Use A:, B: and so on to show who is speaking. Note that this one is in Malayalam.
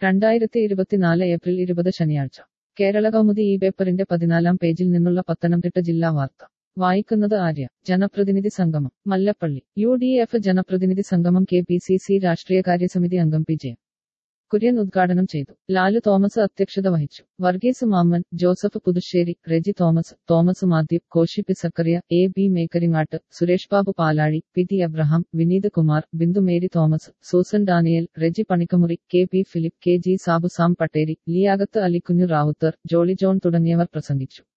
A: രണ്ടായിരത്തി ഇരുപത്തിനാല് ഏപ്രിൽ ഇരുപത് ശനിയാഴ്ച കേരള കൗമുദി ഈ പേപ്പറിന്റെ പതിനാലാം പേജിൽ നിന്നുള്ള പത്തനംതിട്ട ജില്ലാ വാർത്ത വായിക്കുന്നത് ആര്യ ജനപ്രതിനിധി സംഗമം മല്ലപ്പള്ളി യു ഡി എഫ് ജനപ്രതിനിധി സംഗമം കെ പി സി സി രാഷ്ട്രീയകാര്യ സമിതി അംഗം പി ജെ കുര്യൻ ഉദ്ഘാടനം ചെയ്തു ലാലു തോമസ് അധ്യക്ഷത വഹിച്ചു Varghese Mammen Joseph Puthussery Reji Thomas Thomas Mathew Koshy P Zachariah A B Mekkaringattu Suresh Babu Palazhi P T Abraham Vineeth Kumar Bindu Mary Thomas Susan Daniel Reji Panikkamuri K P Philip K G Sabu Sam Patteri Liyaqath Alikunju Ravuthar Jolly John തുടങ്ങിയവർ പ്രസംഗിച്ചു